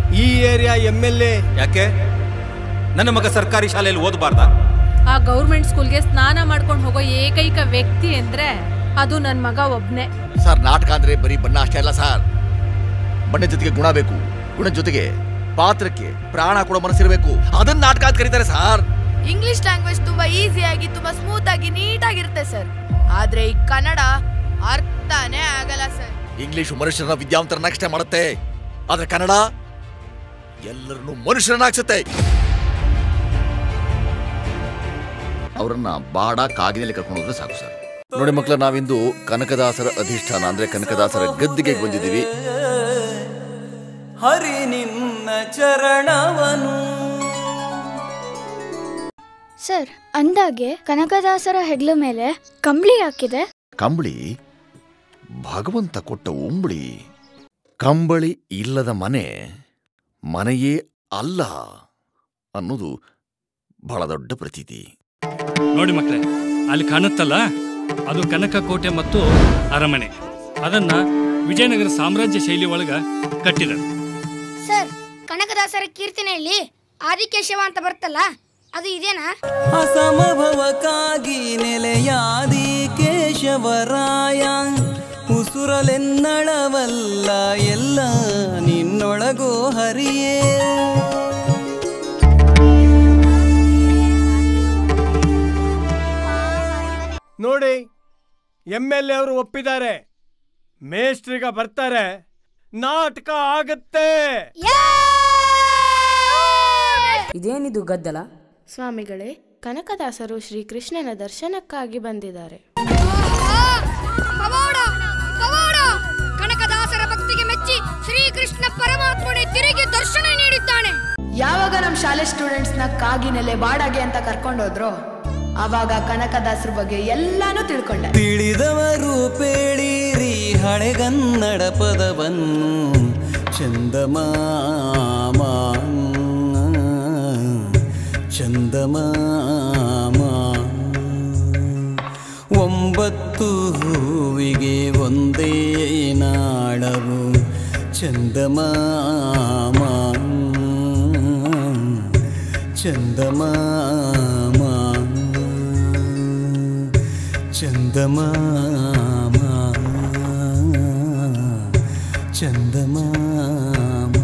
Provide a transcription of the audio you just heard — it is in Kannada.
ಈ ಏರಿಯಾ ಎಮ್ ಎಲ್ ಎ ಯಾಕೆ ನನ್ನ ಮಗ ಸರ್ಕಾರಿ ಶಾಲೆಯಲ್ಲಿ ಓದಬಾರ್ದಾ ಆ ಗೌರ್ಮೆಂಟ್ ಸ್ಕೂಲ್ಗೆ ಸ್ನಾನ ಮಾಡ್ಕೊಂಡು ಹೋಗೋ ಏಕೈಕ ವ್ಯಕ್ತಿ ಅಂದ್ರೆ ಅದು ನನ್ನ ಮಗ ಒಬ್ನೇ ಸರ್ ನಾಟಕ ಅಂದ್ರೆ ಬರೀ ಬಣ್ಣ ಅಷ್ಟೇ ಅಲ್ಲ ಸರ್ ಬಣ್ಣದ ಜೊತೆಗೆ ಗುಣ ಬೇಕು ಗುಣದ ಜೊತೆಗೆ ಪಾತ್ರಕ್ಕೆ ಪ್ರಾಣ ಕೊಡೋ ಮನಸ್ಸಿರಬೇಕು ಅದನ್ನ ನಾಟಕ ಅಂತ ಕರೀತಾರೆ ಸರ್ ಇಂಗ್ಲಿಷ್ ಲ್ಯಾಂಗ್ವೇಜ್ ತುಂಬಾ ಈಸಿಯಾಗಿ ತುಂಬಾ ಸ್ಮೂತ್ ಆಗಿ ನೀಟಾಗಿರುತ್ತೆ ಸರ್ ಆದ್ರೆ ಈ ಕನ್ನಡ ಅರ್ಥನೇ ಆಗಲ್ಲ ಸರ್ ಇಂಗ್ಲಿಷ್ ಮನುಷ್ಯರನ್ನ ವಿದ್ಯಾವಂತರನ್ನಾಗಷ್ಟೇ ಮಾಡುತ್ತೆ ಆದ್ರೆ ಕನ್ನಡ ಎಲ್ಲರನ್ನು ಮನುಷ್ಯರನ್ನಾಗ್ಸುತ್ತೆ ಅವರನ್ನ ಬಾಡ ಕಾಗಿನಲ್ಲಿ ಕರ್ಕೊಂಡು ಹೋದ್ರೆ ಸಾಕು ಸರ್ ನೋಡಿ ಮಕ್ಕಳ ನಾವಿಂದು ಕನಕದಾಸರ ಅಧಿಷ್ಠಾನ ಅಂದ್ರೆ ಕನಕದಾಸರ ಗದ್ದಿಗೆ ಬಂದಿದ್ದೀವಿ ಹರಿ ನಿನ್ನ ಚರಣವನು ಸರ್ ಅಂದಾಗೆ ಕನಕದಾಸರ ಹೆಗ್ಲ ಮೇಲೆ ಕಂಬಳಿ ಹಾಕಿದೆ ಕಂಬಳಿ ಭಗವಂತ ಕೊಟ್ಟ ಉಂಬಳಿ ಕಂಬಳಿ ಇಲ್ಲದ ಮನೆ ಮನೆಯೇ ಅಲ್ಲ ಅನ್ನೋದು ಬಹಳ ದೊಡ್ಡ ಪ್ರತೀತಿ ನೋಡಿ ಮಕ್ಕಳೇ ಅಲ್ಲಿ ಕಾಣುತ್ತಲ್ಲ ಅದು ಕನಕ ಕೋಟೆ ಮತ್ತು ಅರಮನೆ ಅದನ್ನ ವಿಜಯನಗರ ಸಾಮ್ರಾಜ್ಯ ಶೈಲಿ ಒಳಗ ಕಟ್ಟಿದರು ಸರ್ ಕನಕದಾಸರ ಕೀರ್ತನೆಯಲ್ಲಿ ಆದಿಕೇಶವ ಅಂತ ಬರುತ್ತಲ್ಲ ಅದು ಇದೇನಾ ಅಸಮಭವಕ್ಕಾಗಿ ನೆಲೆಯಾದಿ ಕೇಶವರಾಯ ಉಸುರಲೆನ್ನಳವಲ್ಲ ಎಲ್ಲ ನಿನ್ನೊಳಗೋ ಹರಿಯೇ ನೋಡಿ ಎಮ್ ಎಲ್ ಎ ಅವರು ಒಪ್ಪಿದ್ದಾರೆ ಮೇಸ್ಟ್ರಿಗ ಬರ್ತಾರೆ ನಾಟಕ ಆಗತ್ತೆ ಇದೇನಿದು ಗದ್ದಲ ಸ್ವಾಮಿಗಳೇ ಕನಕದಾಸರು ಶ್ರೀಕೃಷ್ಣನ ದರ್ಶನಕ್ಕಾಗಿ ಬಂದಿದ್ದಾರೆ ಪವಾಡ ಪವಾಡ ಕನಕದಾಸರ ಭಕ್ತಿಗೆ ಮೆಚ್ಚಿ ಶ್ರೀಕೃಷ್ಣ ಪರಮಾತ್ಮನೇ ತಿರುಗಿ ದರ್ಶನ ನೀಡಿದ್ದಾನೆ ಯಾವಾಗ ನಮ್ಮ ಶಾಲೆ ಸ್ಟೂಡೆಂಟ್ಸ್ನ ಕಾಗಿನೆಲೆ ಬಾಡಾಗೆ ಅಂತ ಕರ್ಕೊಂಡೋದ್ರು ಆವಾಗ ಕನಕದಾಸರ ಬಗ್ಗೆ ಎಲ್ಲಾನು ತಿಳ್ಕೊಂಡೆ ತಿಳಿದವರು ಪೇಳಿರಿ ಹಳೆಗನ್ನಡ ಪದವನ್ನು ಚಂದಮಾಮ ಚಂದಮಾಮ ಒಂಬತ್ತು ಹೂವಿಗೆ ಒಂದೇ ನಾಳವು ಚಂದಮಾಮ ಚಂದಮಾಮ ಚಂದಮಾಮ ಚಂದಮಾಮ